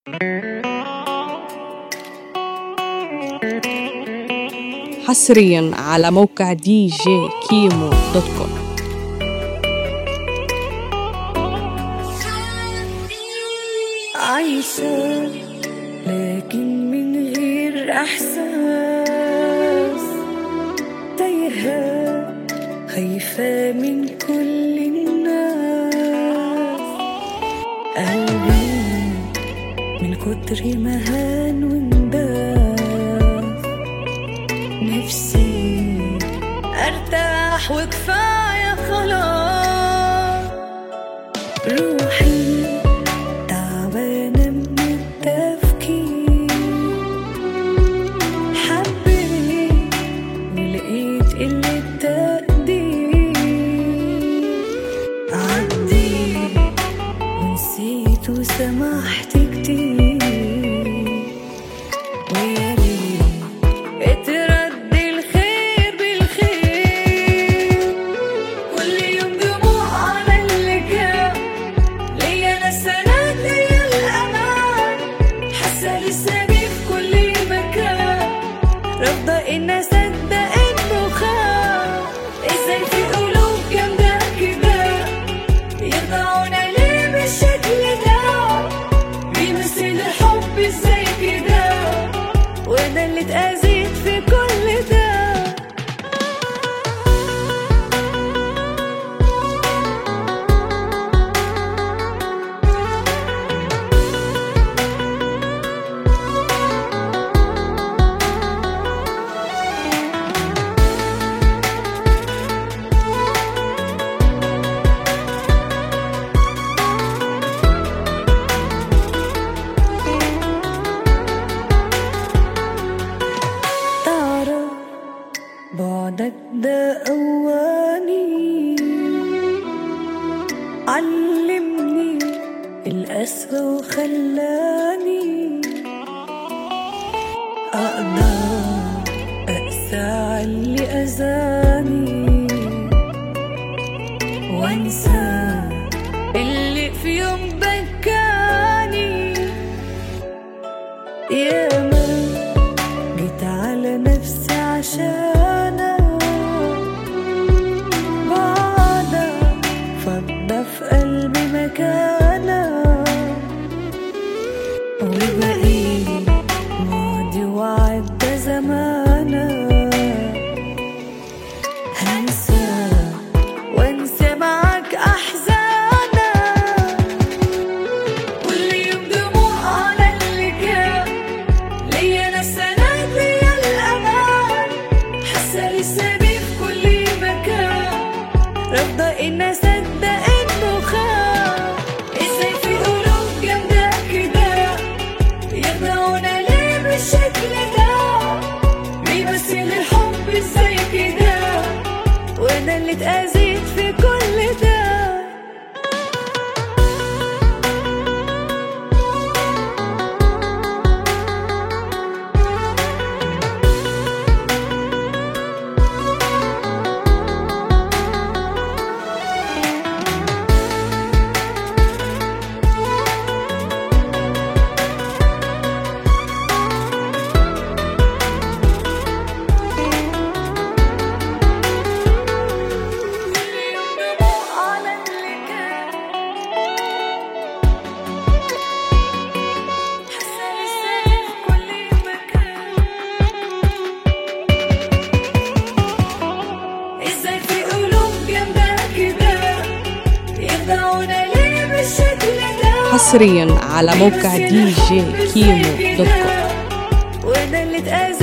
حصريا على موقع دي جي كيمو دوت كوم عايشة لكن من غير إحساس تايهة خايفة من كل الناس قلبي من كتر ما هان وانداس نفسي ارتاح وكفاية خلاص روحي تعبانة من التفكير حبيت ولقيت قلة تقدير عديت ونسيت وسمحت كتير ويا ريت اترد الخير بالخير كل يوم دموع على اللي كان ليا انا السند ليا الامان حاسه لسه بيه في كل مكان رافضه ان اصدق انه خان ازاي في قلوب جامده كده يخدعونا ليه بالشكل ده بيمثل الحب ازاي كده وانا اللي اتأذيت في كل ده تعرف بعدك ده قواني علمني القسوة وخلاني أقدر أقسى على اللي أذاني وأنسى اللي في يوم بكاني ياما جيت على نفسي عشانك بعدك فضى في قلبي مكانك وبقيت ماضي وعدى زمانك هنسى وانسى معاك احزانك كل يوم دموع على اللي كان ليا انا السند ليا الامان حاسه لسه بيه في كل مكان رافضه ان اصدق انه خان ازاي في قلوب جامده كده يخدعونا ليه بالشكل ده بيمثل الحب ازاي كده وانا اللي اتأذيت في كل ده على اللي كان حاسه لسه في كل مكان ازاي في قلوب جامده كده يخدعونا ليه بالشكل ده حصريا على موقع دي جي كيمو دوت كوم وانا اللي اتأذيت